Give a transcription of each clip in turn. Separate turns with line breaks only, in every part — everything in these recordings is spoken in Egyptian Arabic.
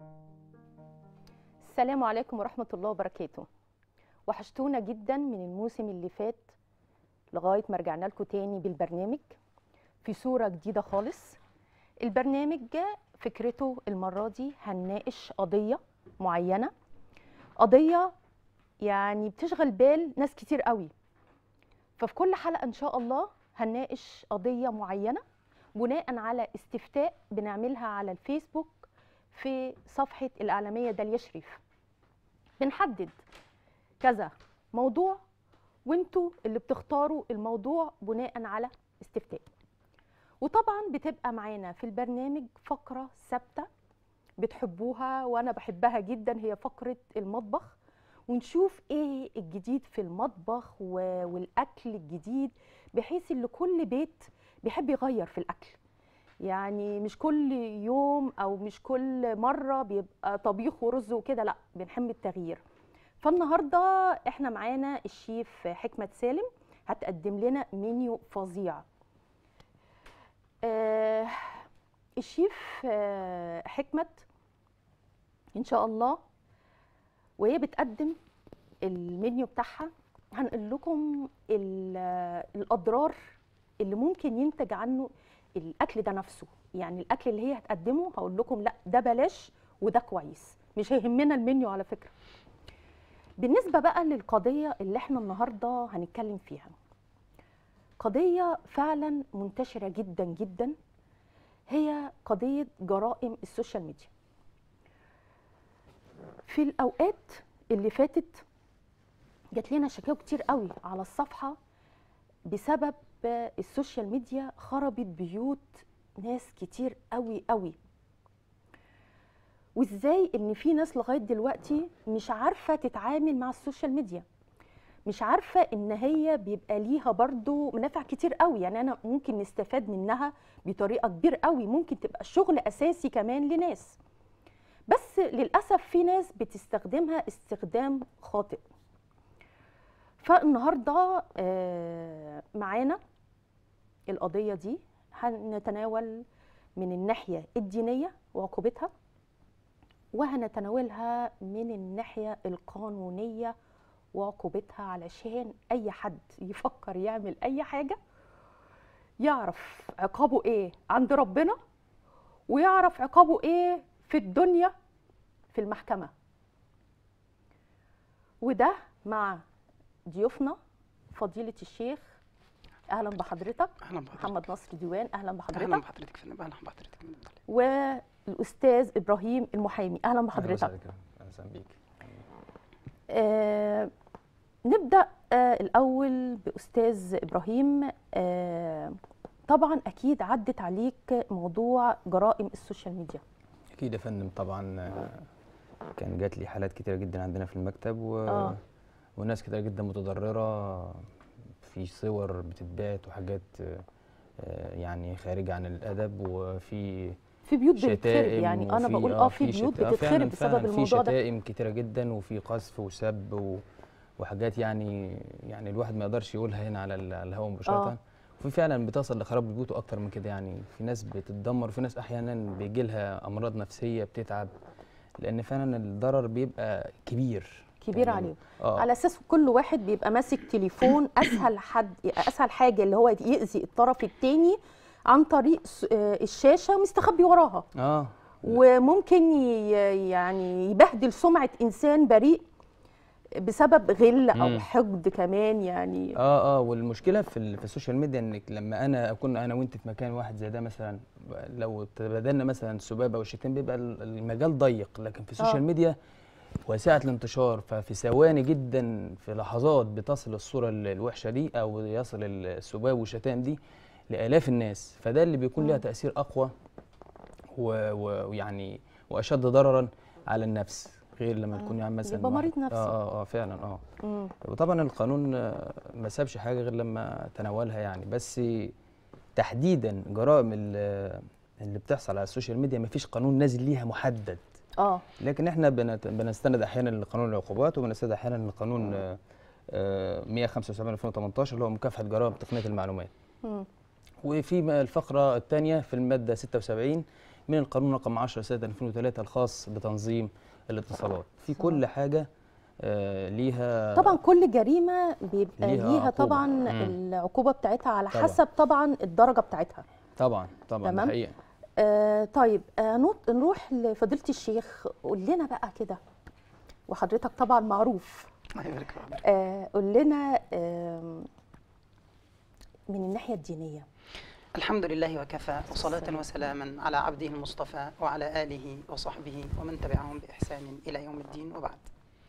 السلام عليكم ورحمة الله وبركاته وحشتونا جدا من الموسم اللي فات لغاية ما رجعنا لكم تاني بالبرنامج في صورة جديدة خالص البرنامج فكرته المرة دي هنناقش قضية معينة قضية يعني بتشغل بال ناس كتير قوي ففي كل حلقة إن شاء الله هنناقش قضية معينة بناء على استفتاء بنعملها على الفيسبوك في صفحة الإعلامية داليا شريف بنحدد كذا موضوع وانتوا اللي بتختاروا الموضوع بناء على استفتاء وطبعا بتبقى معانا في البرنامج فقرة ثابتة بتحبوها وانا بحبها جدا هي فقرة المطبخ ونشوف ايه الجديد في المطبخ و- والاكل الجديد بحيث ان كل بيت بيحب يغير في الاكل يعني مش كل يوم او مش كل مره بيبقى طبيخ ورز وكده لا بنحب التغيير فالنهارده احنا معانا الشيف حكمه سالم هتقدم لنا منيو فظيع آه الشيف آه حكمت ان شاء الله وهي بتقدم المنيو بتاعها هنقول لكم ال- الاضرار اللي ممكن ينتج عنه الاكل ده نفسه يعني الاكل اللي هي هتقدمه هقول لكم لا ده بلاش وده كويس مش هيهمنا المنيو على فكره بالنسبه بقى للقضيه اللي احنا النهارده هنتكلم فيها قضيه فعلا منتشره جدا جدا هي قضيه جرائم السوشيال ميديا في الاوقات اللي فاتت جات لنا شكاوى كتير قوي على الصفحه بسبب السوشيال ميديا خربت بيوت ناس كتير قوي قوي وازاي ان في ناس لغايه دلوقتي مش عارفه تتعامل مع السوشيال ميديا مش عارفه ان هي بيبقى ليها برضو منافع كتير قوي يعني انا ممكن نستفاد منها بطريقه كبير قوي ممكن تبقى شغل اساسي كمان لناس بس للاسف في ناس بتستخدمها استخدام خاطئ فالنهارده آه، معانا القضيه دي هنتناول من الناحيه الدينيه وعقوبتها وهنتناولها من الناحيه القانونيه وعقوبتها علشان اي حد يفكر يعمل اي حاجه يعرف عقابه ايه عند ربنا ويعرف عقابه ايه في الدنيا في المحكمه وده مع ضيوفنا فضيله الشيخ اهلا بحضرتك
اهلا بحضرتك
محمد نصر ديوان اهلا
اهلا
بحضرتك
بحضرتك يا فندم اهلا بحضرتك من الطليب.
والاستاذ ابراهيم المحامي اهلا بحضرتك
اهلا وسهلا بيك
آه نبدا آه الاول باستاذ ابراهيم آه طبعا اكيد عدت عليك موضوع جرائم السوشيال ميديا
اكيد يا فندم طبعا آه، كان جات لي حالات كتيره جدا عندنا في المكتب و...
آه.
وناس كتيره جدا متضرره في صور بتتبعت وحاجات آه، آه، يعني خارجه عن الادب وفي
في بيوت بتتخرب
شتائم
يعني انا
وفي-
بقول اه في
شت-
بيوت
آه، فعلاً-
بتتخرب بسبب
فعلاً
الموضوع
في
ده
شتائم كتيره جدا وفي قذف وسب و... وحاجات يعني يعني الواحد ما يقدرش يقولها هنا على ال- على الهواء مباشره
آه.
وفي فعلا بتصل لخراب البيوت واكتر من كده يعني في ناس بتتدمر وفي ناس احيانا بيجي لها امراض نفسيه بتتعب لان فعلا الضرر بيبقى كبير
كبير
يعني-
عليهم
اه
على اساس كل واحد بيبقى ماسك تليفون اسهل حد اسهل حاجه اللي هو يأذي الطرف التاني عن طريق س- آه، الشاشه مستخبي وراها
اه
وممكن ي- يعني يبهدل سمعه انسان بريء بسبب غل او
مم.
حقد كمان يعني
اه اه والمشكله في, ال- في السوشيال ميديا انك لما انا اكون انا وانت في مكان واحد زي ده مثلا لو تبادلنا مثلا السباب او الشتيم بيبقى ال- المجال ضيق لكن في السوشيال
آه.
ميديا واسعه الانتشار ففي ثواني جدا في لحظات بتصل الصوره ال- الوحشه دي او يصل السباب والشتائم دي لالاف الناس فده اللي بيكون ليها
مم.
تاثير اقوى و- و- ويعني واشد ضررا على النفس غير لما
آه.
تكون يعني مثلا
يبقى
واحد-
مريض نفسي.
اه اه اه فعلا اه
مم.
وطبعا القانون آه، ما سابش حاجه غير لما تناولها يعني بس تحديدا جرائم ال- اللي بتحصل على السوشيال ميديا ما فيش قانون نازل ليها محدد
اه
لكن احنا بنت- بنستند احيانا لقانون العقوبات وبنستند احيانا لقانون آه، آه، 175 2018 اللي هو مكافحه جرائم تقنيه المعلومات
مم.
وفي م- الفقره الثانيه في الماده 76 من القانون رقم 10 سنه 2003 الخاص بتنظيم الاتصالات في كل حاجه آه، ليها
طبعا كل جريمه بيبقى
ليها
ليها,
عقوبة.
طبعا
مم.
العقوبه بتاعتها على
طبعاً.
حسب طبعا الدرجه بتاعتها
طبعا طبعا ده
تمام.
حقيقه
آه طيب آه نط- نروح لفضيله الشيخ قول لنا بقى كده وحضرتك طبعا معروف
الله يبارك في عمرك.
آه قول لنا آه من الناحيه الدينيه
الحمد لله وكفى وصلاة وسلاما على عبده المصطفى وعلى آله وصحبه ومن تبعهم بإحسان إلى يوم الدين وبعد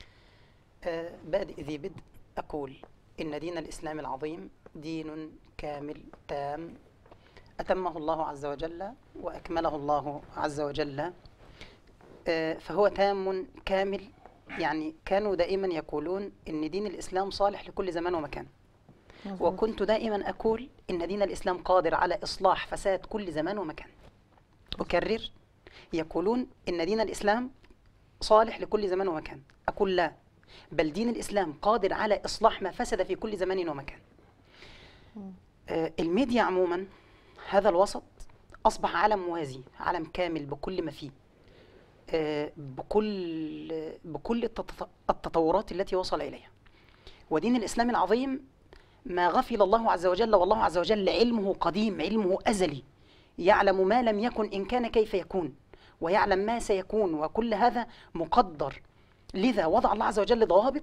آه، بادئ ذي بدء أقول إن دين الإسلام العظيم دين كامل تام أتمه الله عز وجل وأكمله الله عز وجل آه، فهو تام كامل يعني كانوا دائما يقولون إن دين الإسلام صالح لكل زمان ومكان وكنت دائما أقول إن دين الإسلام قادر على إصلاح فساد كل زمان ومكان أكرر يقولون إن دين الإسلام صالح لكل زمان ومكان أقول لا بل دين الإسلام قادر على إصلاح ما فسد في كل زمان ومكان آه، الميديا عموما هذا الوسط أصبح عالم موازي عالم كامل بكل ما فيه آه، بكل بكل التط- التطورات التي وصل إليها ودين الإسلام العظيم ما غفل الله عز وجل والله عز وجل علمه قديم علمه أزلي يعلم ما لم يكن إن كان كيف يكون ويعلم ما سيكون وكل هذا مقدر لذا وضع الله عز وجل ضوابط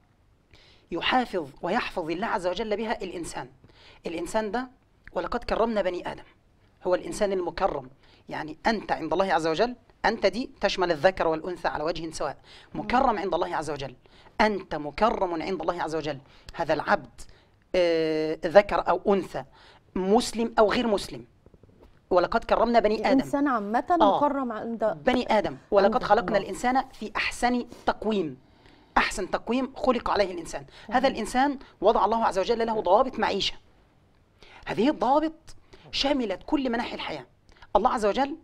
يحافظ ويحفظ الله عز وجل بها الإنسان الإنسان ده ولقد كرمنا بني آدم هو الإنسان المكرم يعني أنت عند الله عز وجل أنت دي تشمل الذكر والأنثى على وجه سواء مكرم عند الله عز وجل أنت مكرم عند الله عز وجل هذا العبد آه، ذكر أو أنثى مسلم أو غير مسلم ولقد كرمنا بني آدم
الانسان عامه
آه.
مكرم عند
بني آدم ولقد
عند
خلقنا
الله.
الإنسان في أحسن تقويم أحسن تقويم خلق عليه الإنسان هذا الإنسان وضع الله عز وجل له ضوابط معيشة هذه الضوابط شملت كل مناحي الحياة الله عز وجل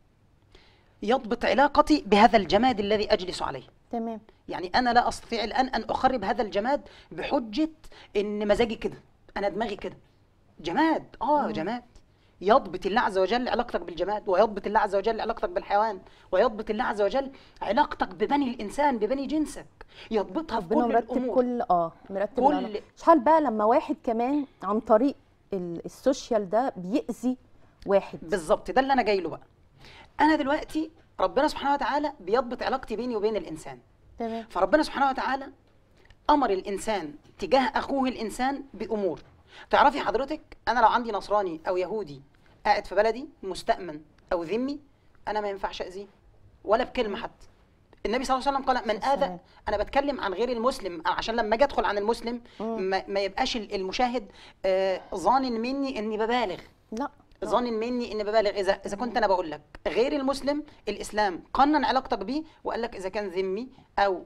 يضبط علاقتي بهذا الجماد الذي أجلس عليه
تمام
يعني أنا لا أستطيع الآن أن أخرب هذا الجماد بحجة إن مزاجي كده أنا دماغي كده جماد آه جماد يضبط الله عز وجل علاقتك بالجماد ويضبط الله عز وجل علاقتك بالحيوان ويضبط الله عز وجل علاقتك ببني الإنسان ببني جنسك يضبطها في
ربنا
كل
مرتب
الأمور
كل اه مرتب
كل-
العلاقة. شحال بقى لما واحد كمان عن طريق ال- السوشيال ده بيأذي واحد
بالظبط ده اللي أنا جاي له بقى أنا دلوقتي ربنا سبحانه وتعالى بيضبط علاقتي بيني وبين الإنسان
تمام
فربنا سبحانه وتعالى امر الانسان تجاه اخوه الانسان بامور تعرفي حضرتك انا لو عندي نصراني او يهودي قاعد في بلدي مستأمن او ذمي انا ما ينفعش اذيه ولا بكلمه حتى النبي صلى الله عليه وسلم قال من اذى
السلام.
انا بتكلم عن غير المسلم عشان لما اجي ادخل عن المسلم ما, ما يبقاش المشاهد آه، ظان مني اني ببالغ
لا
ظان مني اني ببالغ اذا اذا كنت انا بقول لك غير المسلم الاسلام قنن علاقتك بيه وقال لك اذا كان ذمي او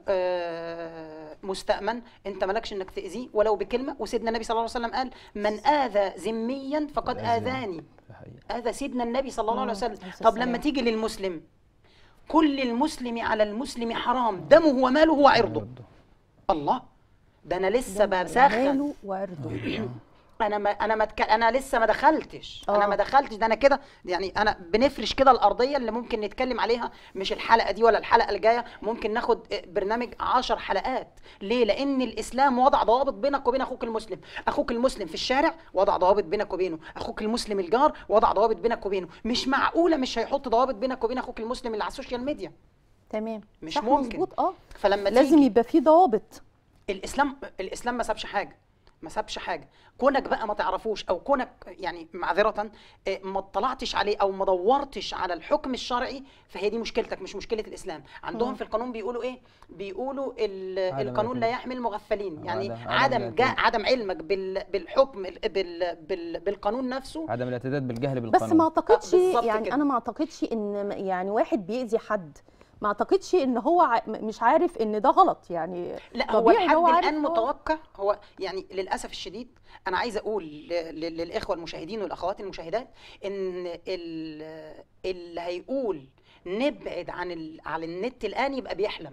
آه، مستأمن انت مالكش انك تاذيه ولو بكلمه وسيدنا النبي صلى الله عليه وسلم قال من اذى ذميا فقد
أذى.
اذاني
ده حقيقة.
هذا سيدنا النبي صلى الله عليه
مم.
وسلم
عليه الصلاة
طب لما
والسلام.
تيجي للمسلم كل المسلم على المسلم حرام دمه وماله وعرضه الله ده انا لسه بسخن
ماله وعرضه
انا ما انا ما تك... انا لسه ما دخلتش انا
آه.
ما دخلتش ده انا كده يعني انا بنفرش كده الارضيه اللي ممكن نتكلم عليها مش الحلقه دي ولا الحلقه الجايه ممكن ناخد برنامج عشر حلقات ليه لان الاسلام وضع ضوابط بينك وبين اخوك المسلم اخوك المسلم في الشارع وضع ضوابط بينك وبينه اخوك المسلم الجار وضع ضوابط بينك وبينه مش معقوله مش هيحط ضوابط بينك وبين اخوك المسلم اللي على السوشيال ميديا
تمام
مش
صح
ممكن.
مظبوط اه
فلما
لازم
تيجي
يبقى في ضوابط
الاسلام الاسلام ما سابش حاجه ما سابش حاجه كونك بقى ما تعرفوش او كونك يعني معذره آه، ما اطلعتش عليه او ما دورتش على الحكم الشرعي فهي دي مشكلتك مش مشكله الاسلام عندهم
مم.
في القانون بيقولوا ايه بيقولوا ال-
عدم
القانون لا
الاعتماد.
يحمي المغفلين يعني
عدم- عدم
عدم جا
الاعتماد.
عدم علمك بال بالحكم ال- بال بال بالقانون نفسه
عدم الاعتداد بالجهل
بس
بالقانون
ما اعتقدش
آه، بالظبط
يعني
كده.
انا ما اعتقدش ان م- يعني واحد بيأذي حد ما اعتقدش ان هو ع- م- مش عارف ان ده غلط يعني
لا هو
طبيعي إن
لحد
هو عارف
الان
هو-
متوقع هو يعني للاسف الشديد انا عايزه اقول ل- ل- للاخوه المشاهدين والاخوات المشاهدات ان ال- اللي هيقول نبعد عن ال... عن النت الان يبقى بيحلم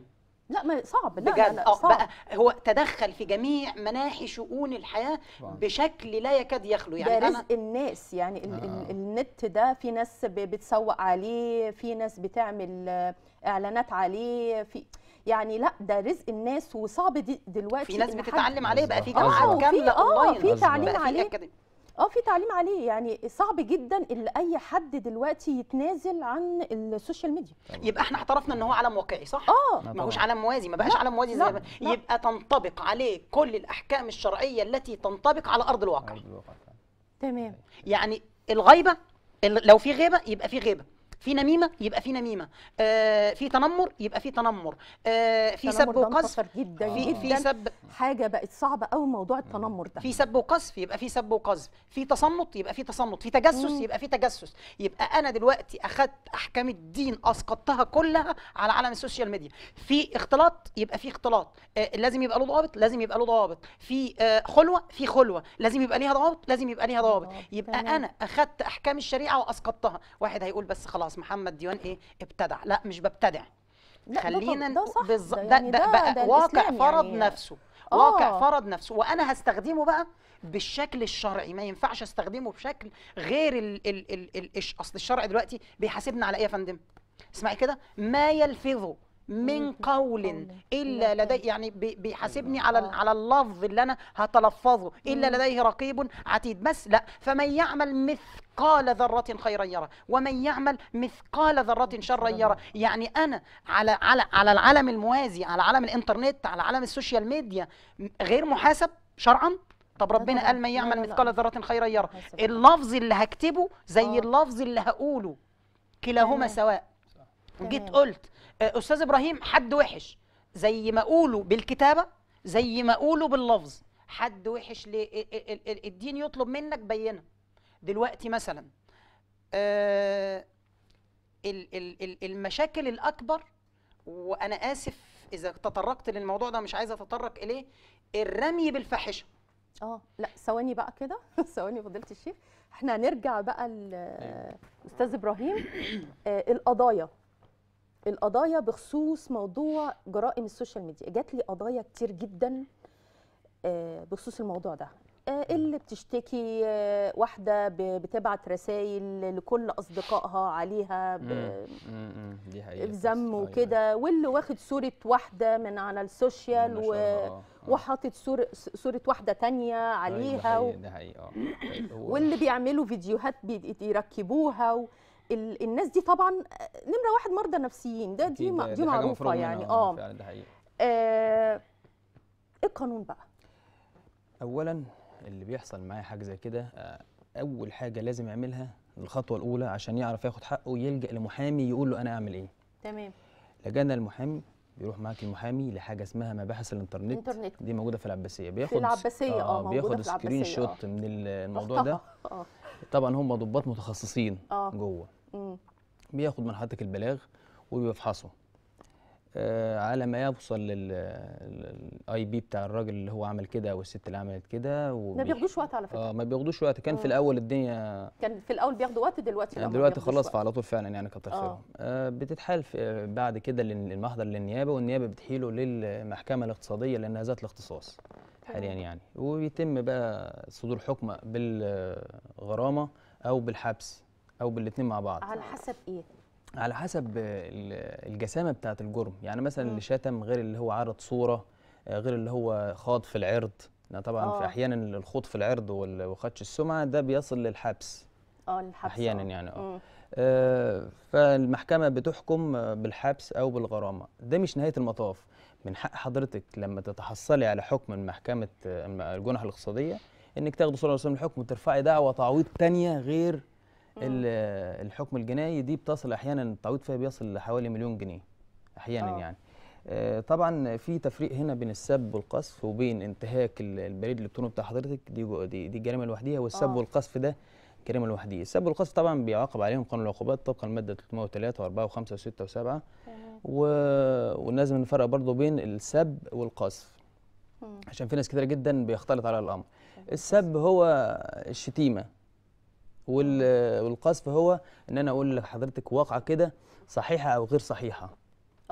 لا ما صعب لا
بجد
لا, لا
اه
صعب
بقى هو تدخل في جميع مناحي شؤون الحياه
طبعاً.
بشكل لا يكاد يخلو
ده
يعني
رزق
انا
الناس يعني ال ال
آه.
النت ده في ناس ب- بتسوق عليه في ناس بتعمل آه، اعلانات عليه في يعني لا ده رزق الناس وصعب دي دلوقتي
في ناس
إن حد-
بتتعلم عليه بقى في
بالظبط.
آه،
جامعات
وفي-
كامله
آه،
اونلاين
في
قصدي.
تعليم
بقى في
عليه
أكاديمي.
اه في تعليم عليه يعني صعب جدا ان اي حد دلوقتي يتنازل عن السوشيال ميديا
يبقى احنا اعترفنا ان هو عالم واقعي صح
اه
لا
ما هوش
طبعاً.
عالم موازي ما بقاش
لا،
عالم موازي
لا،
زي ما
لا.
يبقى تنطبق عليه كل الاحكام الشرعيه التي تنطبق على ارض الواقع
أرض الواقع فعلا.
تمام
يعني الغيبه ال- لو في غيبه يبقى في غيبه في نميمه يبقى في نميمه آه في تنمر يبقى في تنمر آه في سب
التنمر ده
وقذف
انتشر جدا
في في
جدا
سب
حاجه بقت صعبه قوي موضوع التنمر ده
في سب وقذف يبقى في سب وقذف في تصنت يبقى في تصنت في تجسس
مم.
يبقى في تجسس يبقى انا دلوقتي اخدت احكام الدين اسقطتها كلها على عالم السوشيال ميديا في اختلاط يبقى في اختلاط آه لازم يبقى له ضوابط لازم يبقى له ضوابط في آه خلوه في خلوه لازم يبقى ليها ضوابط لازم يبقى ليها ضوابط
ضوابط.
يبقى
تمام.
انا اخدت احكام الشريعه واسقطتها واحد هيقول بس خلاص محمد ديوان ايه ابتدع لا مش ببتدع
لا، ده طب-
خلينا
ده
نقول
صح
بالظبط
ده
ده,
يعني
ده,
ده-
بقى
ده
واقع
الإسلام
فرض
يعني.
نفسه
آه.
واقع فرض نفسه وانا هستخدمه بقى بالشكل الشرعي ما ينفعش استخدمه بشكل غير ال ال ال ال الش- اصل الشرع دلوقتي بيحاسبنا على ايه يا فندم اسمعي كده ما يلفظ من
من
قول
قول
الا
إلا
لدي
لديه.
يعني بي- بيحاسبني على ال-
آه.
على اللفظ اللي انا هتلفظه الا
مم.
لديه رقيب عتيد بس لا فمن يعمل مثقال ذره خيرا يرى ومن يعمل مثقال ذره شرا يرى يعني انا على على على العالم الموازي على عالم الانترنت على عالم السوشيال ميديا م- غير محاسب شرعا طب
لا
ربنا
طبعاً.
قال من
لا،
يعمل
لا، لا.
مثقال ذره خيرا يرى
حسب.
اللفظ اللي هكتبه زي
آه.
اللفظ اللي هقوله كلاهما
تمام.
سواء جيت
تمام.
قلت آه، استاذ ابراهيم حد وحش زي ما اقوله بالكتابه زي ما اقوله باللفظ حد وحش ليه ال- ال- ال- الدين يطلب منك بينه دلوقتي مثلا آه، ال- ال- ال- المشاكل الاكبر وانا اسف اذا تطرقت للموضوع ده مش عايزه اتطرق اليه الرمي بالفاحشه
اه لا ثواني بقى كده ثواني فضيله الشيخ احنا هنرجع بقى لاستاذ ابراهيم آه القضايا القضايا بخصوص موضوع جرائم السوشيال ميديا جات لي قضايا كتير جدا آه بخصوص الموضوع ده آه اللي بتشتكي آه واحده ب- بتبعت رسائل لكل اصدقائها عليها ب-
مم. مم. مم. دي حقيقة
بذم
أيوة.
وكده واللي واخد صوره واحده من على السوشيال و...
ونشرها، آه، آه.
وحاطط صورة صورة واحدة تانية
أيوة،
عليها و...
ده حقيقي اه هو-
واللي بيعملوا فيديوهات بي- يركبوها و... ال... الناس دي طبعا نمرة واحد مرضى نفسيين ده دي
أكيد،
م...
ده-
دي
حاجة
معروفة
مفروغ منها،
يعني اه
فعلا ده حقيقي
آه، ايه القانون بقى؟
اولا اللي بيحصل معاه حاجه زي كده آه، اول حاجه لازم يعملها الخطوه الاولى عشان يعرف ياخد حقه يلجا لمحامي يقول له انا اعمل ايه
تمام
لجانا المحامي بيروح معاك المحامي لحاجه اسمها مباحث الانترنت
انترنت
دي موجوده في العباسيه بياخد
في العباسية اه موجودة
بياخد
في
سكرين
العباسية
شوت
اه
من ال- الموضوع ده
رحتها. اه
طبعا هم ضباط متخصصين
اه
جوه
مم.
بياخد من حضرتك البلاغ وبيفحصه آه على ما يوصل للاي بي بتاع الراجل اللي هو عمل كده او الست اللي عملت كده
ما
وبي-
بياخدوش وقت على فكرة
اه ما بياخدوش وقت كان في
آه.
الاول الدنيا
كان في الأول بياخدوا وقت دلوقتي لا
يعني
ما
دلوقتي
بياخدوش
خلاص
وقت.
فعلى طول فعلا يعني كتر
آه.
خيرهم آه بتتحال في- بعد كده لل- المحضر للنيابه والنيابه بتحيله للمحكمه الاقتصاديه لانها ذات الاختصاص حاليا
تمام.
يعني وبيتم بقى صدور حكم بالغرامه او بالحبس او بالاثنين مع بعض
على حسب ايه؟
على حسب ال- الجسامه بتاعه الجرم يعني مثلا
مم.
اللي شتم غير اللي هو عرض صوره آه، غير اللي هو خاض في العرض لأن طبعا
آه.
في احيانا الخوض في العرض وال- وخدش السمعه ده بيصل للحبس
اه الحبس
أحياناً
آه.
يعني، آه.
مم.
آه، فالمحكمة بتحكم آه، بالحبس أو بالغرامة ده مش نهاية المطاف من حق حضرتك لما تتحصلي على حكم من محكمة آه، الم- الجنح الاقتصادية إنك تاخدي صورة رسم الحكم وترفعي دعوى تعويض تانية غير ال- آه، الحكم الجنائي دي بتصل أحيانا التعويض فيها بيصل لحوالي مليون جنيه أحيانا
آه.
يعني آه، طبعا في تفريق هنا بين السب والقذف وبين انتهاك ال- البريد الالكتروني بتاع حضرتك دي جو- دي, دي جريمه لوحديها والسب
آه.
والقذف ده جريمه لوحديه السب والقذف طبعا بيعاقب عليهم قانون العقوبات طبقا للماده 303 و4 و5 و6 و7
تمام.
و... ولازم نفرق برضو بين السب والقذف
مم.
عشان في ناس كتير جدا بيختلط على الامر السب هو الشتيمه وال... والقذف هو ان انا اقول لحضرتك واقعه كده صحيحه او غير صحيحه
اه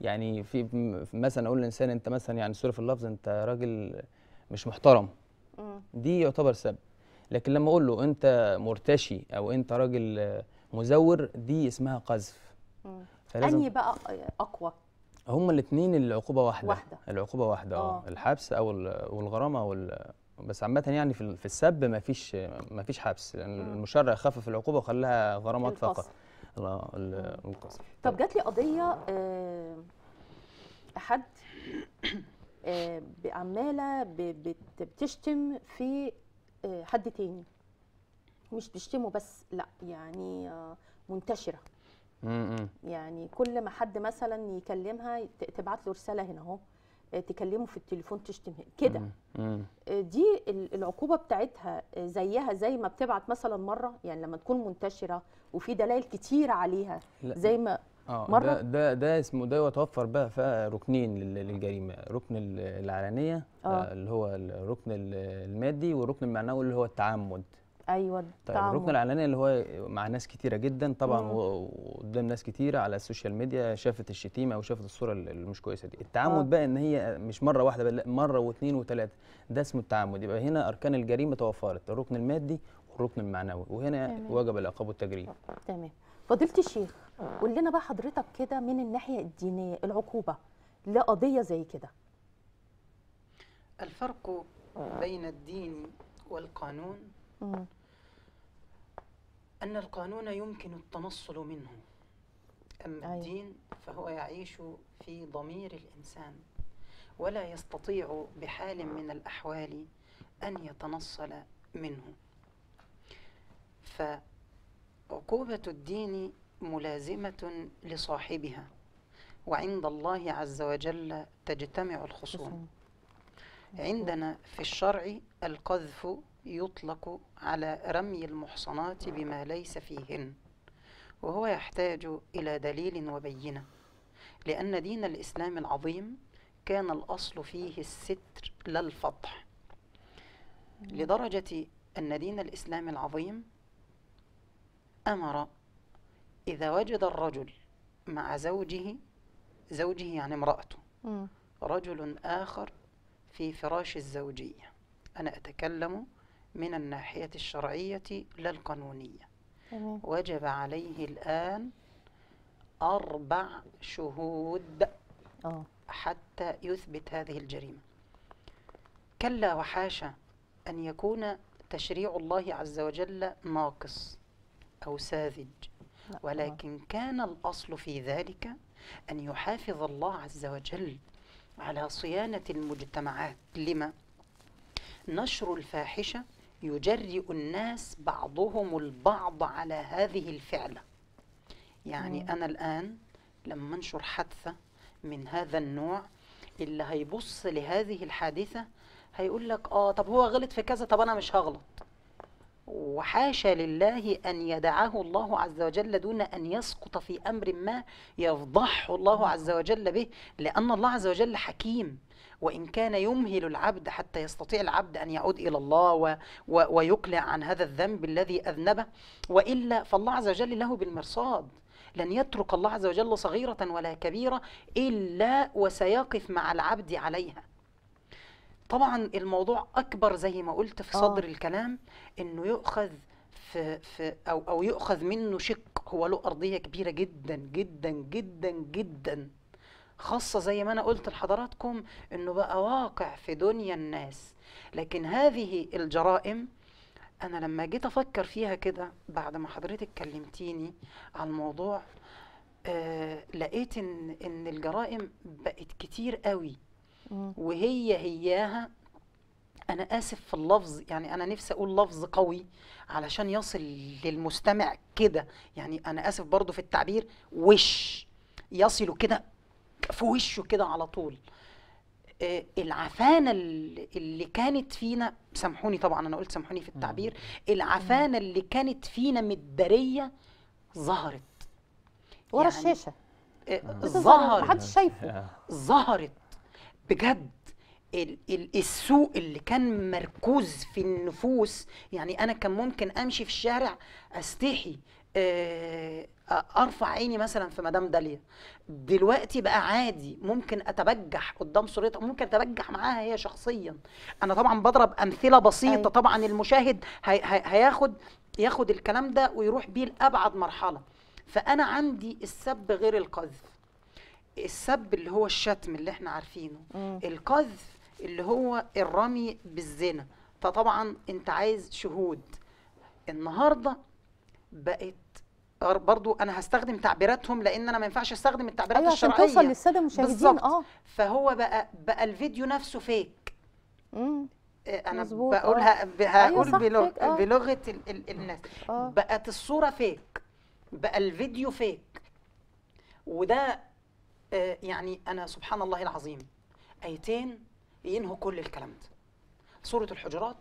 يعني في م- مثلا اقول للانسان انت مثلا يعني سوري في اللفظ انت راجل مش محترم
مم.
دي يعتبر سب لكن لما اقول له انت مرتشي او انت راجل آه، مزور دي اسمها قذف
مم.
فلازم
انهي بقى اقوى
هما الاثنين العقوبه واحده
واحدة.
العقوبه واحده اه
آه.
الحبس او ال- والغرامه وال بس عامة يعني في ال- في السب ما فيش ما فيش حبس لان
مم.
المشرع خفف العقوبه وخلاها غرامات فقط
الفصل.
لا ال- القصر
طب جات لي قضيه آه، حد آه، ب- عماله ب- بت- بتشتم في آه، حد تاني مش بتشتمه بس لا يعني آه، منتشره
امم
يعني كل ما حد مثلا يكلمها ت- تبعت له رساله هنا اهو آه، تكلمه في التليفون تشتم هنا كده
امم
آه، دي ال- العقوبه بتاعتها آه، زيها زي ما بتبعت مثلا مره يعني لما تكون منتشره وفي دلائل كتير عليها
لا
زي ما
اه
مرة-
ده ده ده اسمه ده يتوفر بقى فيها ركنين لل- للجريمه ركن ال- العلانيه
آه.
آه. اللي هو الركن ال- المادي والركن المعنوي اللي هو التعمد
ايوه
طيب
التعامل.
الركن العلاني اللي هو مع ناس كتيره جدا طبعا
مم.
و- وقدام ناس كتيره على السوشيال ميديا شافت الشتيمه او شافت الصوره ال- اللي مش كويسه دي التعمد
آه.
بقى ان هي مش مره واحده بل لا مره واثنين وثلاثه ده اسمه التعمد يبقى هنا اركان الجريمه توفرت الركن المادي والركن المعنوي وهنا
تمام.
وجب العقاب والتجريم
تمام فضيله الشيخ قول لنا بقى حضرتك كده من الناحيه الدينيه العقوبه لقضيه زي كده
الفرق بين الدين والقانون
مم.
أن القانون يمكن التنصل منه أما
أيوة.
الدين فهو يعيش في ضمير الإنسان ولا يستطيع بحال من الأحوال أن يتنصل منه فعقوبة الدين ملازمة لصاحبها وعند الله عز وجل تجتمع الخصوم عندنا في الشرع القذف يطلق على رمي المحصنات بما ليس فيهن وهو يحتاج إلى دليل وبينة لأن دين الإسلام العظيم كان الأصل فيه الستر لا الفضح لدرجة أن دين الإسلام العظيم أمر إذا وجد الرجل مع زوجه زوجه يعني امرأته
مم.
رجل آخر في فراش الزوجية أنا أتكلم من الناحية الشرعية لا القانونية
تمام
وجب عليه الآن أربع شهود
اه
حتى يثبت هذه الجريمة كلا وحاشا أن يكون تشريع الله عز وجل ناقص أو ساذج
لا،
ولكن كان الأصل في ذلك أن يحافظ الله عز وجل على صيانة المجتمعات لما؟ نشر الفاحشة يجرئ الناس بعضهم البعض على هذه الفعلة يعني
مم.
أنا الآن لما أنشر حادثة من هذا النوع اللي هيبص لهذه الحادثة هيقول لك آه طب هو غلط في كذا طب أنا مش هغلط وحاشا لله أن يدعه الله عز وجل دون أن يسقط في أمر ما يفضحه الله عز وجل به لأن الله عز وجل حكيم وإن كان يمهل العبد حتى يستطيع العبد أن يعود إلى الله و و ويقلع عن هذا الذنب الذي أذنبه وإلا فالله عز وجل له بالمرصاد لن يترك الله عز وجل صغيرة ولا كبيرة إلا وسيقف مع العبد عليها طبعا الموضوع أكبر زي ما قلت في
آه.
صدر الكلام إنه يؤخذ في, في أو, أو يؤخذ منه شق هو له أرضية كبيرة جدا جدا جدا جدا خاصة زي ما أنا قلت لحضراتكم إنه بقى واقع في دنيا الناس لكن هذه الجرائم أنا لما جيت أفكر فيها كده بعد ما حضرتك كلمتيني عن الموضوع آه لقيت إن إن الجرائم بقت كتير قوي
مم.
وهي هياها أنا آسف في اللفظ يعني أنا نفسي أقول لفظ قوي علشان يصل للمستمع كده يعني أنا آسف برضو في التعبير وش يصل كده في وشه كده على طول آه، العفانة اللي اللي كانت فينا سامحوني طبعا أنا قلت سامحوني في التعبير العفانة اللي كانت فينا متدارية ظهرت
ورا
يعني
الشاشه
آه،
بتظهر
ظهرت
محدش شايفه
آه.
ظهرت بجد ال ال السوء اللي كان مركوز في النفوس يعني انا كان ممكن امشي في الشارع استحي آه، ارفع عيني مثلا في مدام داليا دلوقتي بقى عادي ممكن اتبجح قدام صورتها ممكن اتبجح معاها هي شخصيا انا طبعا بضرب امثله بسيطه
أيوة.
طبعا المشاهد هي هي هياخد ياخد الكلام ده ويروح بيه لابعد مرحله فانا عندي السب غير القذف السب اللي هو الشتم اللي احنا عارفينه
مم.
القذف اللي هو الرمي بالزنا فطبعا انت عايز شهود النهارده بقت بر- برضو انا هستخدم تعبيراتهم لان انا ما ينفعش استخدم التعبيرات
ايوه عشان
الشرعيه
توصل للساده المشاهدين
بالظبط.
اه
فهو بقى بقى الفيديو نفسه فيك
مم.
آه، انا
مظبوط، آه.
بقولها ب- هقول
صح،
بلغ
فيك، آه.
بلغه ال ال الناس
اه
بقت الصوره فيك بقى الفيديو فيك وده آه، يعني انا سبحان الله العظيم ايتين ينهوا كل الكلام ده سوره الحجرات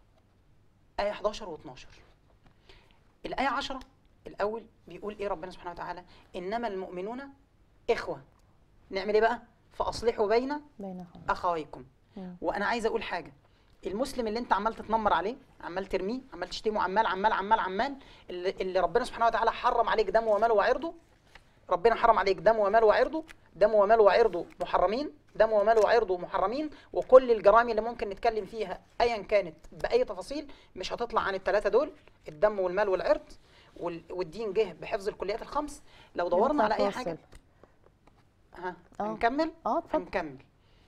ايه 11 و12 الايه 10 الاول بيقول ايه ربنا سبحانه وتعالى انما المؤمنون اخوه نعمل ايه بقى فاصلحوا بين
بينهم
اخويكم
مم.
وانا عايزه اقول حاجه المسلم اللي انت عمال تتنمر عليه عمال ترميه عمال تشتمه عمال عمال عمال عمال اللي, اللي ربنا سبحانه وتعالى حرم عليك دمه وماله وعرضه ربنا حرم عليك دمه وماله وعرضه دمه وماله وعرضه محرمين دمه وماله وعرضه محرمين وكل الجرائم اللي ممكن نتكلم فيها ايا كانت باي تفاصيل مش هتطلع عن الثلاثه دول الدم والمال والعرض وال- والدين جه بحفظ الكليات الخمس لو دورنا على اي حاجه ها
آه.
نكمل
اه اتفضل
هنكمل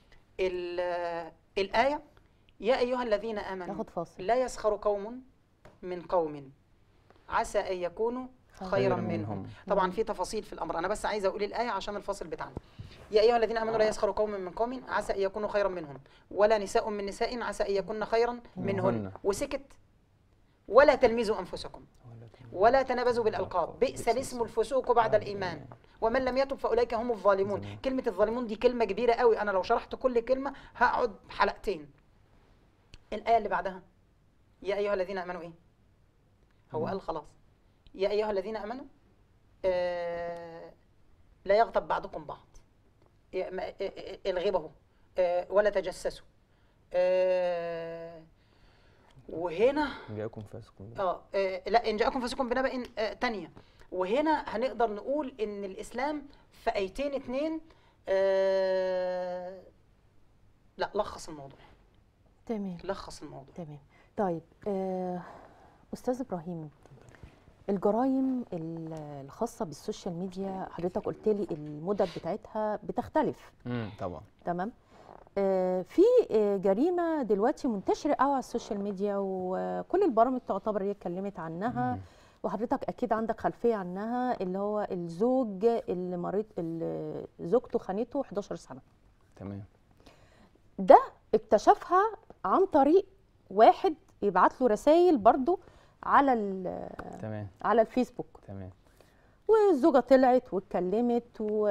ال- الآية يا أيها الذين آمنوا
ناخد فاصل
لا يسخر قوم من قوم عسى أن يكونوا خيرا
خيراً
منهم
منهم.
طبعا في تفاصيل في الأمر أنا بس عايزة أقول الآية عشان الفاصل بتاعنا يا أيها الذين آمنوا لا يسخر قوم من قوم عسى أن يكونوا خيرا منهم ولا نساء من نساء عسى أن يكن خيرا منهن
منهن.
وسكت ولا تلمزوا أنفسكم ولا تنابزوا بالألقاب بئس الاسم الفسوق بعد الإيمان ومن لم يتب فأولئك هم الظالمون
ظالمون.
كلمة الظالمون دي كلمة كبيرة قوي أنا لو شرحت كل كلمة هقعد حلقتين الآية اللي بعدها يا أيها الذين آمنوا إيه هو قال خلاص يا أيها الذين آمنوا آه لا يغتب بعضكم بعض يا- ما- آه، آه، الغيبة اهو آه ولا تجسسوا آه وهنا
جاءكم فاسق بنبأ.
اه آه، لا ان جاءكم فاسق بنبأ آه، تانية وهنا هنقدر نقول ان الاسلام في ايتين اتنين آه لا لخص الموضوع
تمام
لخص الموضوع
تمام طيب آه، استاذ ابراهيم الجرائم ال- الخاصه بالسوشيال ميديا حضرتك قلت لي المدد بتاعتها بتختلف
امم طبعا
تمام آه، في آه، جريمه دلوقتي منتشره قوي على السوشيال ميديا وكل البرامج تعتبر هي اتكلمت عنها
مم.
وحضرتك اكيد عندك خلفيه عنها اللي هو الزوج اللي مريض اللي زوجته خانته 11 سنه
تمام
ده اكتشفها عن طريق واحد يبعت له رسائل برضو على ال-
تمام
على الفيسبوك
تمام
والزوجه طلعت واتكلمت و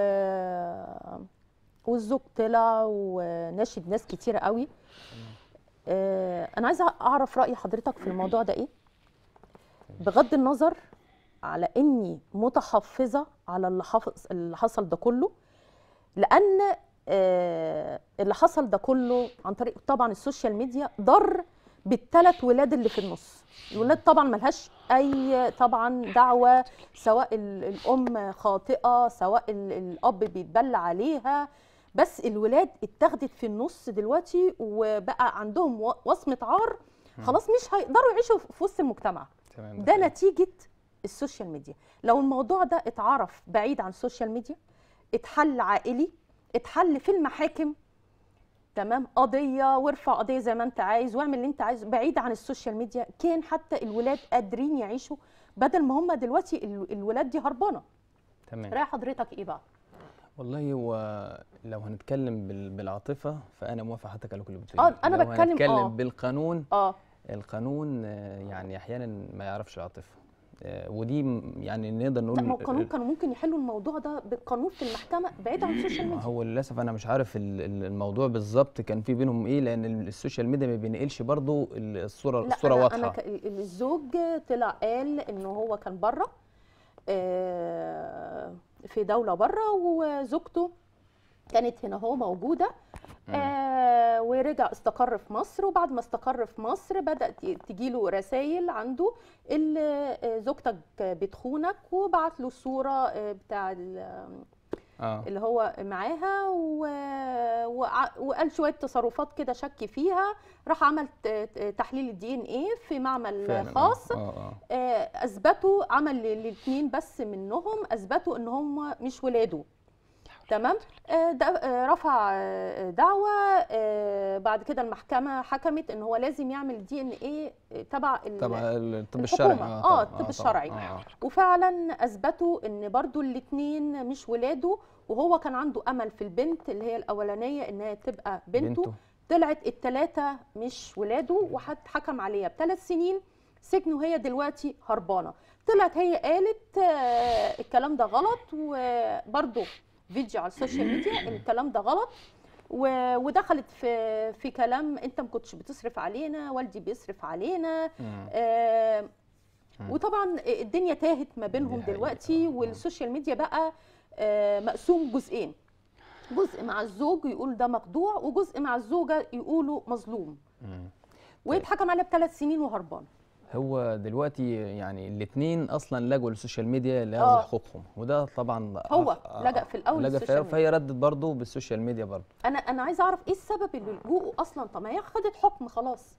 والزوج طلع وناشد ناس كتيره قوي آه، انا عايزه اعرف راي حضرتك في الموضوع ده ايه بغض النظر على اني متحفظه على اللي حافظ اللي حصل ده كله لان آه، اللي حصل ده كله عن طريق طبعا السوشيال ميديا ضر بالثلاث ولاد اللي في النص الولاد طبعا ملهاش اي طبعا دعوه سواء ال- الام خاطئه سواء ال- الاب بيتبلى عليها بس الولاد اتاخدت في النص دلوقتي وبقى عندهم و- وصمه عار خلاص مش هيقدروا يعيشوا في وسط المجتمع
تمام
ده
حقيقي.
نتيجه السوشيال ميديا لو الموضوع ده اتعرف بعيد عن السوشيال ميديا اتحل عائلي اتحل في المحاكم تمام قضيه وارفع قضيه زي ما انت عايز واعمل اللي انت عايزه بعيد عن السوشيال ميديا كان حتى الولاد قادرين يعيشوا بدل ما هم دلوقتي ال- الولاد دي هربانه
تمام
راي حضرتك ايه بقى
والله هو لو هنتكلم بال- بالعاطفه فانا موافق حضرتك على كل اللي بتقوليه
آه، أنا
لو
بتكلم-
هنتكلم
آه.
بالقانون
اه
القانون آه، يعني احيانا ما يعرفش العاطفه آه، ودي م- يعني نقدر نقول
لا ما هو القانون كانوا ممكن يحلوا الموضوع ده بالقانون في المحكمه بعيد عن السوشيال
ما
ميديا
هو للاسف انا مش عارف ال- ال- الموضوع بالظبط كان في بينهم ايه لان ال- السوشيال ميديا ما بينقلش برضو ال- الصوره
لا
الصوره
أنا
واضحه
أنا ك- الزوج طلع قال إن هو كان بره آه، في دولة بره وزوجته كانت هنا هو موجودة آه ورجع استقر في مصر وبعد ما استقر في مصر بدات تجيله رسائل عنده اللي آه، زوجتك بتخونك وبعت له الصوره آه، بتاع ال-
اه
اللي هو معاها و... وع- وقال شويه تصرفات كده شك فيها راح عمل ت- ت- تحليل الدي ان ايه في معمل
فعلا، آه.
خاص
اه اه
آه، اثبتوا عمل الاثنين بس منهم اثبتوا ان هم مش ولاده تمام آه، ده- آه، رفع آه، دعوى آه، بعد كده المحكمه حكمت ان هو لازم يعمل دي ان ايه تبع ال-
طبعا الطب
الحكومة.
الشرعي
آه،
طبعاً،
الطب
طبعاً،
الشرعي.
آه، آه.
وفعلا اثبتوا ان برضو الاثنين مش ولاده وهو كان عنده امل في البنت اللي هي الاولانيه ان هي تبقى بنته,
بنته
طلعت الثلاثه مش ولاده وحكم عليها بثلاث سنين سجن وهي دلوقتي هربانه طلعت هي قالت آه، الكلام ده غلط وبرضه فيديو على السوشيال ميديا إن الكلام ده غلط و- ودخلت في في كلام انت ما كنتش بتصرف علينا والدي بيصرف علينا
مم.
آه،
مم.
وطبعا الدنيا تاهت ما بينهم
دي حقيقة.
دلوقتي
آه.
والسوشيال ميديا بقى آه، مقسوم جزئين جزء مع الزوج يقول ده مخدوع وجزء مع الزوجه يقولوا مظلوم
مم.
ويتحكم عليها بثلاث سنين وهربان
هو دلوقتي يعني الاثنين اصلا لجوا للسوشيال ميديا لاخذ
آه.
حقوقهم وده طبعا
هو
آه،
لجأ في الأول
لجأ في
للسوشيال
الأول، فهي ردت برضه بالسوشيال ميديا برضه
انا انا عايزه اعرف ايه السبب اللي لجوءه اصلا طب ما هي خدت حكم خلاص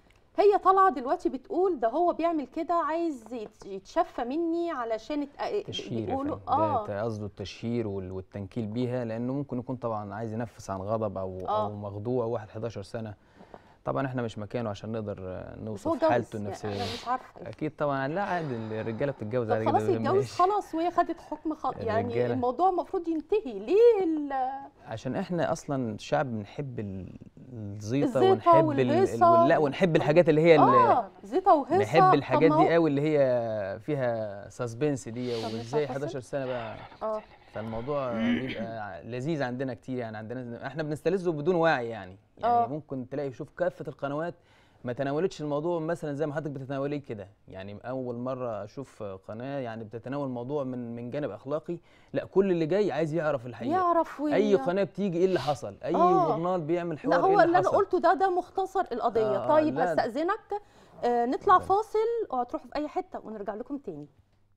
هي طالعه دلوقتي بتقول ده هو بيعمل كده عايز يت- يتشفى مني علشان ات-
تشهير
بيقولوا
اه
اه
قصده التشهير وال- والتنكيل بيها لانه ممكن يكون طبعا عايز ينفس عن غضب او
آه.
او مخدوع واحد 11 سنه طبعا احنا مش مكانه عشان نقدر آه،
بس هو
نوصف حالته
اتجوز
النفسيه
يعني انا مش عارفه
اكيد طبعا لا عادي الرجاله بتتجوز
طب
عادي
خلاص
جدا
يتجوز
ماشي.
خلاص وهي خدت حكم خ... يعني
الرجالة.
الموضوع المفروض ينتهي ليه ال...
عشان احنا اصلا شعب بنحب ال- الزيطه
الزيطة
ونحب ال- ال-
والهيصة.
لا ونحب الحاجات اللي هي ال-
اه زيطه وهيصه
نحب الحاجات
طب ما
دي
هو-
قوي اللي هي فيها سسبنس دي
طب مش
وازاي
هتصل؟
11 سنه بقى
اه
فالموضوع بيبقى لذيذ عندنا كتير يعني عندنا احنا بنستلذه بدون وعي يعني يعني
آه.
ممكن تلاقي شوف كافه القنوات ما تناولتش الموضوع مثلا زي ما حضرتك بتتناوليه كده يعني اول مره اشوف قناه يعني بتتناول الموضوع من من جانب اخلاقي لا كل اللي جاي عايز يعرف الحقيقه
يعرف وي...
اي قناه بتيجي ايه اللي حصل اي
آه.
جورنال بيعمل حوار
لا هو
ايه اللي
اللي انا
حصل
قلته ده ده مختصر القضيه
آه،
طيب
لا.
هستاذنك آه نطلع فاصل وهتروحوا في اي حته ونرجع لكم تاني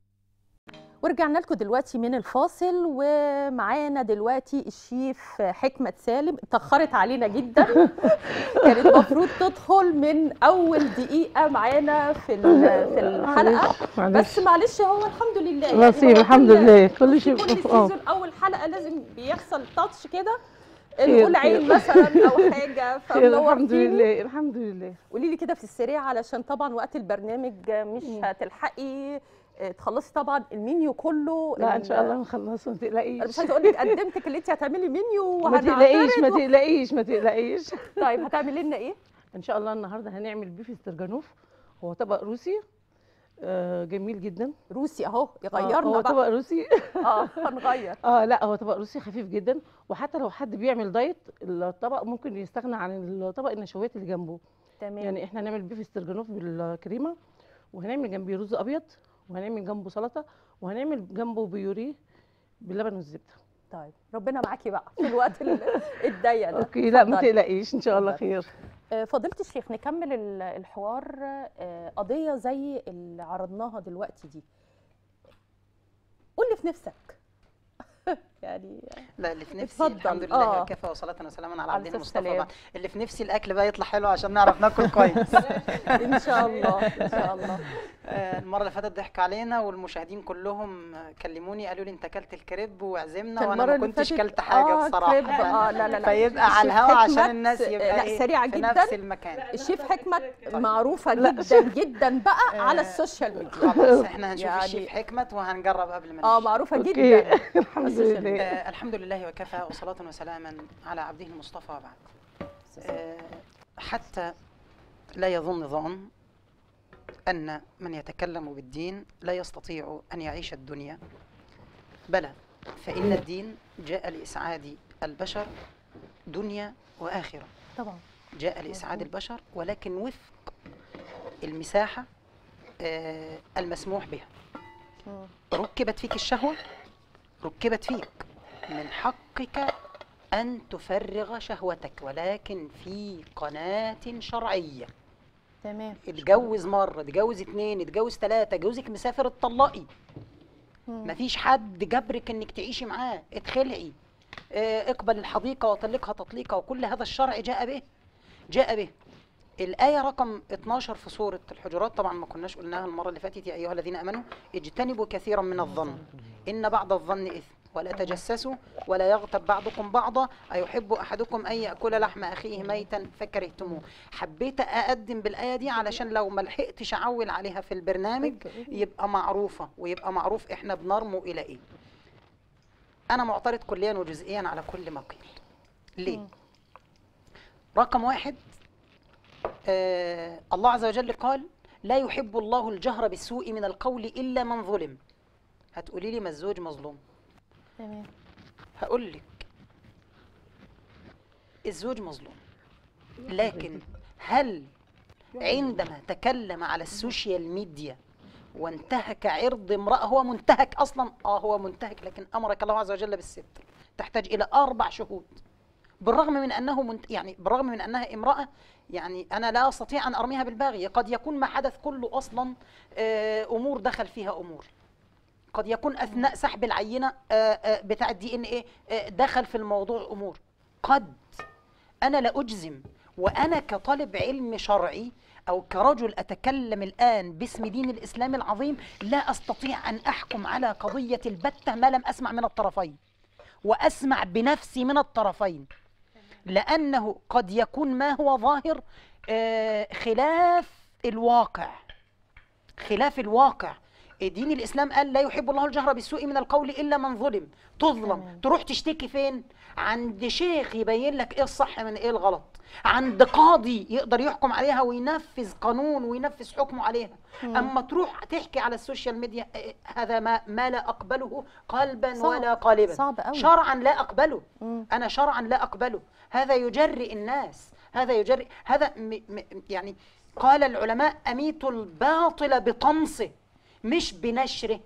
ورجعنا لكم دلوقتي من الفاصل ومعانا دلوقتي الشيف حكمة سالم اتأخرت علينا جدا كانت المفروض تدخل من أول دقيقة معانا في ال- في الحلقة بس
معلش
معلش هو الحمد لله يعني
نصيب
هو
الحمد
كل-
لله كل شيء
كل
اه
سيزون اول حلقه لازم بيحصل تاتش كده
خير،
نقول عين
خير.
مثلا او حاجه
خير الحمد
فمنورتيني
لله الحمد لله
قولي لي كده في السريع علشان طبعا وقت البرنامج مش
مم.
هتلحقي آه، تخلصي طبعا المنيو كله
لا ان
ال-
شاء الله نخلص ما
انا
تقلقيش
مش عايزه اقول لك قدمتك اللي انت هتعملي منيو
ما تقلقيش ما
وهنعترض و-
تقلقيش ما تقلقيش
طيب هتعملي لنا ايه؟
ان شاء الله النهارده هنعمل بيف استرجانوف هو طبق روسي آه جميل جدا
روسي اهو
آه،
يغيرنا
هو
بقى
طبق روسي
اه هنغير
اه لا هو طبق روسي خفيف جدا وحتى لو حد بيعمل دايت الطبق ممكن يستغنى عن الطبق النشويات اللي جنبه
تمام
يعني احنا هنعمل بيف استرجانوف بالكريمه وهنعمل جنبيه رز ابيض وهنعمل جنبه سلطه وهنعمل جنبه بيوريه باللبن والزبده
طيب ربنا معاكي بقى في الوقت ال- الضيق ده
اوكي لا ما
اتفضلي.
تقلقيش ان شاء الله
اتفضلي.
خير
آه، فضيلة الشيخ نكمل ال- الحوار آه، قضية زي اللي عرضناها دلوقتي دي قولي في نفسك يعني
لا اللي في نفسي
اتفضل.
الحمد لله
آه.
وكفى وصلاة وسلاما على
على
عبده
الصلاة
المصطفى
والسلام.
بعد. اللي في نفسي الاكل بقى يطلع حلو عشان نعرف ناكل كويس
ان شاء الله ان شاء الله
آه، المره اللي فاتت ضحك علينا والمشاهدين كلهم آه، كلموني قالوا لي انت اكلت الكريب وعزمنا
كان
وانا
المرة
ما
اللي
كنتش
فاتت-
كلت حاجه
آه،
بصراحه
كريب، اه لا لا لا
فيبقى على
الشيف
الهوا عشان
حكمت،
الناس يبقى
لا
إيه
سريعة
في
جدا
نفس المكان
الشيف حكمة معروفة جدا جدا بقى على السوشيال ميديا
خلاص احنا هنشوف
يعني-
الشيف حكمت وهنجرب قبل ما
اه
نمشي.
معروفة
اوكي
جدا
الحمد
السوشيال
لله
آه الحمد لله وكفى وصلاة وسلاما على عبده المصطفى وبعد آه حتى لا يظن ظن أن من يتكلم بالدين لا يستطيع أن يعيش الدنيا بلى فإن الدين جاء لإسعاد البشر دنيا وآخرة
طبعا
جاء لإسعاد البشر ولكن وفق المساحة آه المسموح بها
مم.
ركبت فيك الشهوة ركبت فيك من حقك أن تفرغ شهوتك ولكن في قناة شرعية
تمام
اتجوز مرة اتجوز اتنين اتجوز تلاتة جوزك مسافر اتطلقي
مم.
مفيش حد جبرك انك تعيشي معاه اتخلعي اه، اقبل الحديقة وطلقها تطليقة وكل هذا الشرع جاء به جاء به الآية رقم 12 في سورة الحجرات طبعا ما كناش قلناها المرة اللي فاتت يا أيها الذين آمنوا اجتنبوا كثيرا من الظن إن بعض الظن إثم ولا تجسسوا ولا يغتب بعضكم بعضا أيحب أحدكم أن يأكل لحم أخيه ميتا فكرهتموه حبيت أقدم بالآية دي علشان لو ما لحقتش أعول عليها في البرنامج يبقى معروفة ويبقى معروف إحنا بنرمو إلى إيه أنا معترض كليا وجزئيا على كل ما قيل ليه؟
مم.
رقم واحد آه الله عز وجل قال لا يحب الله الجهر بالسوء من القول إلا من ظلم هتقولي لي ما الزوج مظلوم
تمام
هقول لك الزوج مظلوم لكن هل عندما تكلم على السوشيال ميديا وانتهك عرض امرأة هو منتهك أصلا آه هو منتهك لكن أمرك الله عز وجل بالستر تحتاج إلى أربع شهود بالرغم من أنه منت... يعني بالرغم من أنها امرأة يعني أنا لا أستطيع أن أرميها بالباغي قد يكون ما حدث كله أصلا آه، أمور دخل فيها أمور قد يكون اثناء سحب العينه آه، آه، بتاع الدي ان ايه دخل في الموضوع امور قد انا لا اجزم وانا كطالب علم شرعي او كرجل اتكلم الان باسم دين الاسلام العظيم لا استطيع ان احكم على قضيه البته ما لم اسمع من الطرفين واسمع بنفسي من الطرفين لانه قد يكون ما هو ظاهر آه، خلاف الواقع خلاف الواقع دين الاسلام قال لا يحب الله الجهر بالسوء من القول الا من ظلم تظلم
تمام.
تروح تشتكي فين عند شيخ يبين لك ايه الصح من ايه الغلط عند قاضي يقدر يحكم عليها وينفذ قانون وينفذ حكمه عليها اما تروح تحكي على السوشيال ميديا إيه، هذا ما ما لا اقبله قلبا
صعب.
ولا قالبا
صعب قوي.
شرعا لا اقبله
مم.
انا شرعا لا اقبله هذا يجرئ الناس هذا يجرئ هذا م م يعني قال العلماء اميتوا الباطل بطمسه مش بنشره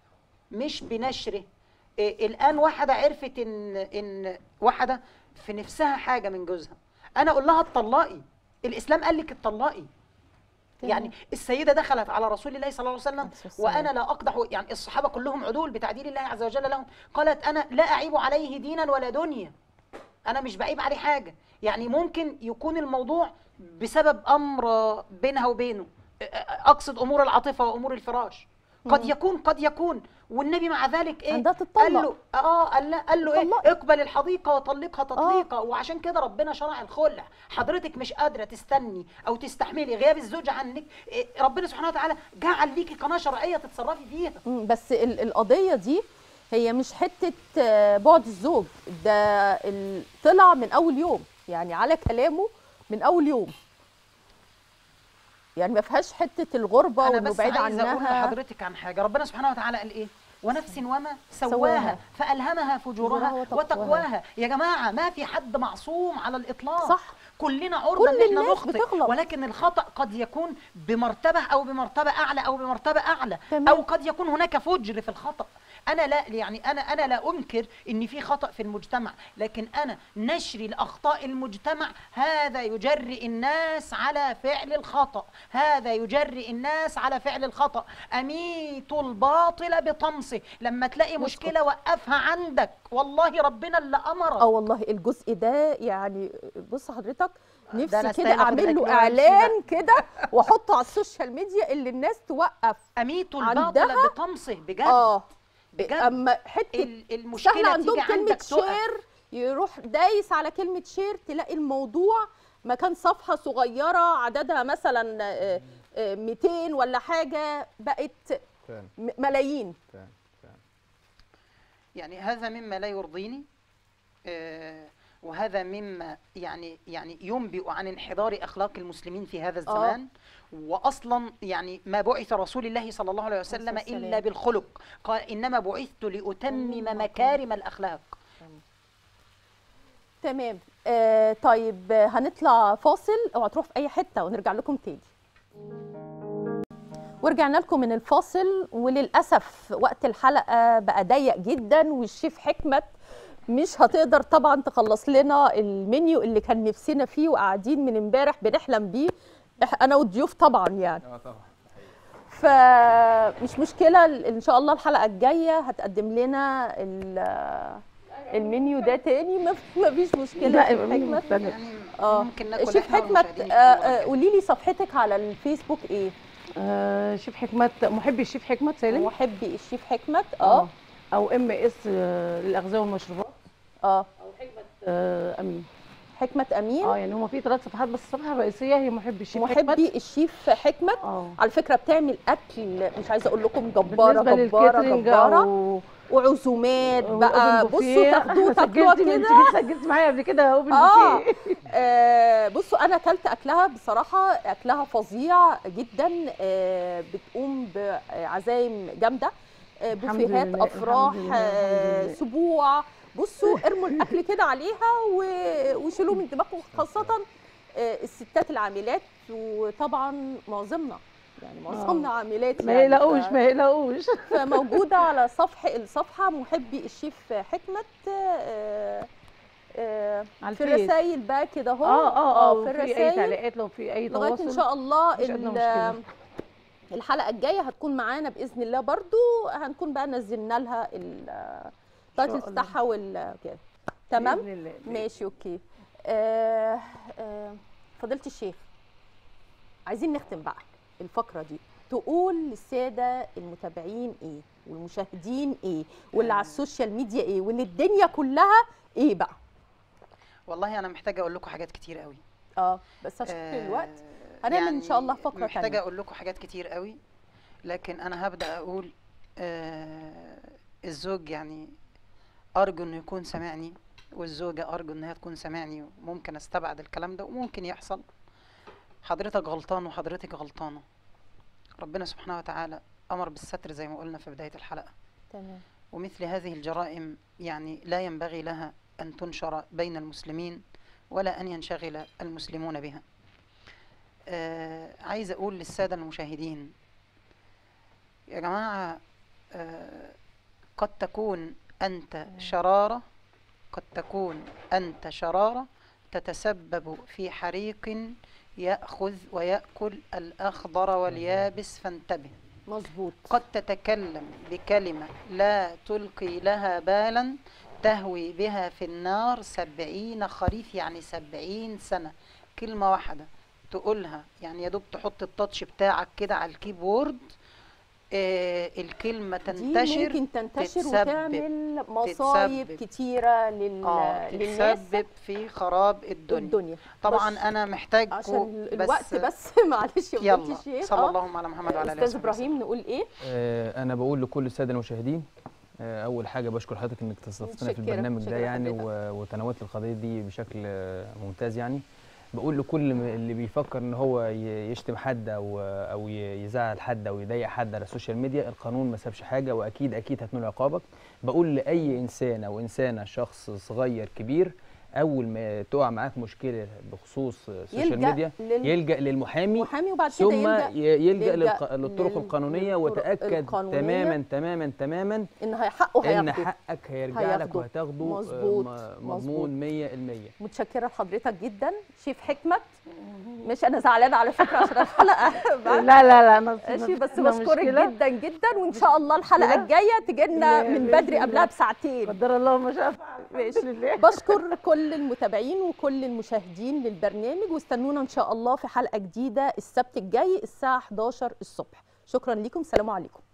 مش بنشره إيه الان واحده عرفت ان ان واحده في نفسها حاجه من جوزها انا اقول لها اتطلقي الاسلام قال لك اتطلقي يعني السيده دخلت على رسول الله صلى الله عليه وسلم
عليه الصلاة والسلام.
وانا لا اقدح يعني الصحابه كلهم عدول بتعديل الله عز وجل لهم قالت انا لا اعيب عليه دينا ولا دنيا انا مش بعيب عليه حاجه يعني ممكن يكون الموضوع بسبب امر بينها وبينه اقصد امور العاطفه وامور الفراش قد يكون قد يكون والنبي مع ذلك ايه
عندها تتطلق.
قال له اه قال له, قال له ايه
تطلقي.
اقبل الحديقه وطلقها تطليقا وعشان كده ربنا شرع الخلع حضرتك مش قادره تستني او تستحملي غياب الزوج عنك إيه ربنا سبحانه وتعالى جعل ليكي قناه شرعيه تتصرفي فيها
مم، بس ال- القضيه دي هي مش حته آه، بعد الزوج ده ال- طلع من اول يوم يعني على كلامه من اول يوم يعني ما فيهاش حته الغربه
انا
وانه
بس
بعيد
عايزه اقول
عنها
لحضرتك عن حاجه ربنا سبحانه وتعالى قال ايه ونفس وما سواها,
سواها.
فالهمها فجورها
فجورها وتقواها.
وتقواها يا جماعه ما في حد معصوم على الاطلاق
صح.
كلنا عرضه
كل
ان احنا
الناس
نخطئ
بتغلط.
ولكن الخطا قد يكون بمرتبه او بمرتبه اعلى او بمرتبه اعلى
تمام.
او قد يكون هناك فجر في الخطا انا لا يعني انا انا لا انكر ان في خطا في المجتمع لكن انا نشري لاخطاء المجتمع هذا يجرئ الناس على فعل الخطا هذا يجرئ الناس على فعل الخطا اميت الباطل بطمسه لما تلاقي مشكله وقفها عندك والله ربنا اللي امرك
اه والله الجزء ده يعني بص حضرتك
أنا
نفسي
أستاهل
كده
آخد
اعمل له
الأكل وأمشي
اعلان كده واحطه على السوشيال ميديا اللي الناس توقف
اميت الباطل
عندها-
بطمسه بجد
اه
بجد
اما حته
ال-
سهل
المشكله
عندهم
تيجي
كلمه
عندك تقف
شير يروح دايس على كلمه شير تلاقي الموضوع مكان صفحه صغيره عددها مثلا آه، آه، 200 ولا حاجه بقت
فعلا
م- ملايين
فعلا فعلا
يعني هذا مما لا يرضيني آه، وهذا مما يعني يعني ينبئ عن انحدار اخلاق المسلمين في هذا الزمان واصلا يعني ما بعث رسول الله صلى الله عليه وسلم
الصلاة
الا
والسلام.
بالخلق قال انما بعثت لاتمم مكارم الاخلاق
تمام آه طيب آه، هنطلع فاصل اوعى تروح في اي حته ونرجع لكم تاني ورجعنا لكم من الفاصل وللاسف وقت الحلقه بقى ضيق جدا والشيف حكمت مش هتقدر طبعا تخلص لنا المنيو اللي كان نفسنا فيه وقاعدين من امبارح بنحلم بيه إح- انا والضيوف طبعا يعني
اه طبعا
فمش مشكله ان شاء الله الحلقه الجايه هتقدم لنا ال- المنيو ده تاني ما ما فيش مشكله
لا
شيف
يبقى منيو
حكمت
مختلف
يعني
اه
ممكن ناكل
شيف
إحنا
حكمت
والمشاهدين
آه،
يكونوا
آه،
أكل.
قولي لي صفحتك على الفيسبوك ايه
آه شيف حكمت محبي الشيف حكمت سالم
محبي الشيف حكمت اه
او ام اس للاغذيه والمشروبات
اه
او حكمت آه امين
حكمت امين
اه يعني هما في ثلاث صفحات بس الصفحه الرئيسيه هي محبي الشيف حكمت
محبي الشيف حكمت
اه
على فكره بتعمل اكل مش عايزه اقول لكم جباره
بالنسبه
جباره
للكاترينج
جباره
او
وعزومات بقى
أوبن
بصوا
بوفيه.
تاخدوه
أنا
تاكلوها
سجلت
كده
انت سجلت معايا قبل كده اوبن
آه.
بوفيه
آه، بصوا انا اكلت اكلها بصراحه اكلها فظيع جدا آه، بتقوم بعزايم جامده آه،
الحمد
بوفيهات
لله،
افراح
الحمد لله،
آه،
الحمد لله.
سبوع بصوا ارموا الاكل كده عليها و- وشيلوه من دماغكم خاصه آه، الستات العاملات وطبعا معظمنا يعني معظمنا عاملات
ما
يعني
يقلقوش
ف-
ما يقلقوش
فموجوده على صفحه الصفحه محبي الشيف حكمت آه، آه،
على
في
الفيس.
الرسايل بقى كده اهو
اه اه اه
في
في اي
الرسايل
تعليقات لو في اي
لغايه
تواصل
ان شاء الله
مفيش أدنى
ال-
مشكلة.
الحلقه الجايه هتكون معانا باذن الله برضو هنكون بقى نزلنا لها ال- التايتل
شاء الله.
بتاعها وال كده تمام
بإذن الله.
ماشي اوكي آه آه فضيله الشيخ عايزين نختم بقى الفقره دي تقول للساده المتابعين ايه والمشاهدين ايه واللي على السوشيال ميديا ايه واللي الدنيا كلها ايه بقى
والله انا محتاجه اقول لكم حاجات كتير قوي
اه بس عشان
آه،
الوقت هنعمل إن شاء الله فقرة
محتاجه
تانية.
اقول لكم حاجات كتير قوي لكن انا هبدا اقول آه الزوج يعني ارجو انه يكون سامعني والزوجه ارجو انها تكون سامعني وممكن استبعد الكلام ده وممكن يحصل حضرتك غلطان وحضرتك غلطانه ربنا سبحانه وتعالى امر بالستر زي ما قلنا في بدايه الحلقه
تمام
ومثل هذه الجرائم يعني لا ينبغي لها أن تنشر بين المسلمين ولا أن ينشغل المسلمون بها آه عايز أقول للسادة المشاهدين يا جماعة آه قد تكون أنت شرارة قد تكون أنت شرارة تتسبب في حريق يأخذ ويأكل الأخضر واليابس فانتبه
مظبوط
قد تتكلم بكلمة لا تلقي لها بالا تهوي بها في النار سبعين خريف يعني سبعين سنة كلمة واحدة تقولها يعني يا دوب تحط التاتش بتاعك كده على الكيبورد آه الكلمة
دي
تنتشر
ممكن تنتشر
تتسبب-
وتعمل مصايب
تتسبب.
كتيره لل...
اه
للناس
تتسبب في خراب الدنيا,
الدنيا
طبعا
بس
انا محتاج
عشان الوقت بس معلش يا
يلا
فضيلة الشيخ
صلى
آه.
الله على محمد وعلى اله
استاذ
وصحبه وسلم.
ابراهيم نقول ايه
آه، انا بقول لكل الساده المشاهدين آه، اول حاجه بشكر حضرتك انك استضفتنا في
متشكرة،
البرنامج ده
متشكرة
يعني
حضرتك.
و- وتناولت القضيه دي بشكل آه، ممتاز يعني بقول لكل م- اللي بيفكر ان هو ي- يشتم حد او او ي- يزعل حد او يضايق حد على السوشيال ميديا القانون ما سابش حاجه واكيد اكيد هتنول عقابك بقول لاي انسان او انسانه شخص صغير كبير اول ما تقع معاك مشكله بخصوص السوشيال
يلجأ
ميديا
لل-
يلجا للمحامي
محامي وبعد كده
ثم
يلجأ
ي- يلجا
يلجأ
للق- للطرق
لل-
القانونيه
للطرق
وتاكد
القانونية.
تماما تماما تماما
ان حقه
ان
هياخده
حقك هيرجع لك
هياخده.
وهتاخده آه،
مظبوط،
م-
مظبوط.
مضمون 100%
متشكره لحضرتك جدا شيف حكمت مش انا زعلانه على فكره عشان الحلقه
لا لا لا انا
ماشي بس
ما
بشكرك
مشكلة.
جدا جدا وان شاء الله الحلقه
مشكلة.
الجايه تجينا
لا،
من
بإذن
بدري قبلها
الله.
بساعتين
قدر الله ما شاء فعل
ماشي.
الحمد لله
بشكر كل المتابعين وكل المشاهدين للبرنامج واستنونا ان شاء الله في حلقه جديده السبت الجاي الساعه 11 الصبح شكرا لكم سلام عليكم